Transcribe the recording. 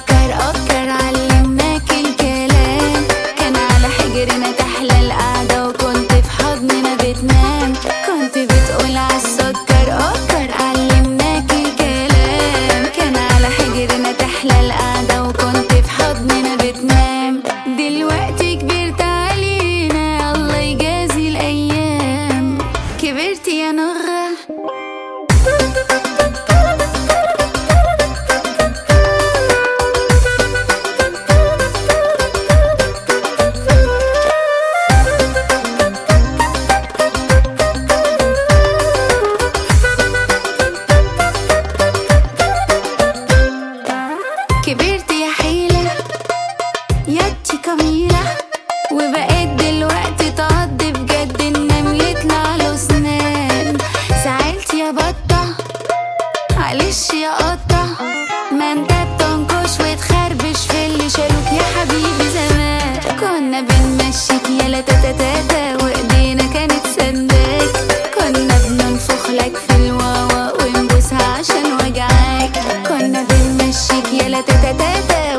سكر أكر علمناك الكلام كان على حجرنا تحلى القعدة وكنت في حضننا بتنام كنت بتقول عالسكر أكر علمناك الكلام كان على حجرنا تحلى القعدة وكنت في حضننا بتنام دلوقتي كبرت علينا الله يجازي الأيام كبرت يا نغة كبرت يا حيلة ياتي كميلة وبقيت دلوقتي تعض بجد النمل يطلع له سنان زعلت يا بطة معلش يا قطة ما انت بتنكش وتخربش في اللي شالوك يا حبيبي زمان كنا بنمشيك يا تاتا تاتا وايدينا كانت سنداك كنا بننفخ لك في الواوا ونبوسها عشان وجعاك كنا بنمشيك يا تاتا تاتا